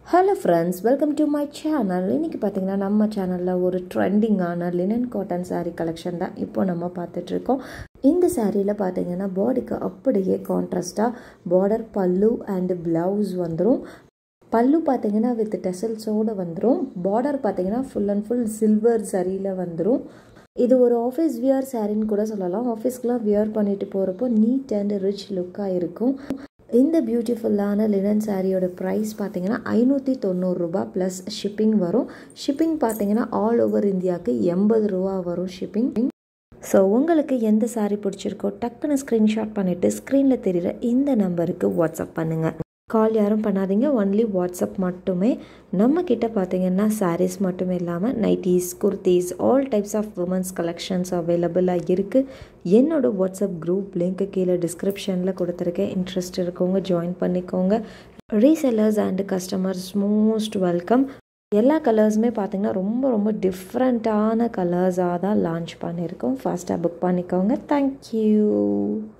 hello friends welcome to my channel இன்றைக்கி பார்த்தீங்கன்னா நம்ம சேனலில் ஒரு ட்ரெண்டிங்கான லினன் காட்டன் saree கலெக்ஷன் தான் இப்போ நம்ம பார்த்துட்ருக்கோம் இந்த சாரியில் பார்த்தீங்கன்னா பாடிக்கு அப்படியே கான்ட்ராஸ்ட்டாக பார்டர் பல்லு அண்டு ப்ளவுஸ் வந்துடும் பல்லு பார்த்தீங்கன்னா வித் டெசல்ஸோடு வந்துடும் பார்டர் பார்த்தீங்கன்னா ஃபுல் அண்ட் ஃபுல் சில்வர் சரியில் வந்துடும் இது ஒரு ஆஃபீஸ் வியர் சாரின்னு கூட சொல்லலாம் ஆஃபீஸ்க்குலாம் வியர் பண்ணிட்டு போகிறப்போ நீட் அண்ட் ரிச் லுக்காக இருக்கும் இந்த பியூட்டிஃபுல்லான லினன் சாரியோட ப்ரைஸ் பார்த்தீங்கன்னா ஐநூற்றி தொண்ணூறுரூபா ப்ளஸ் ஷிப்பிங் வரும் ஷிப்பிங் பார்த்தீங்கன்னா ஆல் ஓவர் இந்தியாவுக்கு எண்பது ரூபா வரும் ஷிப்பிங் ஸோ உங்களுக்கு எந்த சாரீ பிடிச்சிருக்கோ டக்குன்னு ஸ்க்ரீன்ஷாட் பண்ணிவிட்டு ஸ்க்ரீனில் தெரிகிற இந்த நம்பருக்கு வாட்ஸ்அப் பண்ணுங்கள் கால் யாரும் பண்ணாதீங்க ஒன்லி வாட்ஸ்அப் மட்டுமே நம்ம கிட்ட பார்த்தீங்கன்னா சாரீஸ் மட்டும் இல்லாமல் nighties kurtis all types of women's collections அவைலபிளாக இருக்குது என்னோட வாட்ஸ்அப் குரூப் லிங்க்கு கீழே டிஸ்கிரிப்ஷனில் கொடுத்துருக்கேன் இன்ட்ரெஸ்ட் இருக்கவங்க ஜாயின் பண்ணிக்கோங்க resellers and customers most welcome எல்லா கலர்ஸுமே பார்த்திங்கன்னா ரொம்ப ரொம்ப டிஃப்ரெண்ட்டான கலர்ஸாக தான் லான்ச் பண்ணியிருக்கோம் ஃபாஸ்ட்டாக புக் பண்ணிக்கோங்க தேங்க்யூ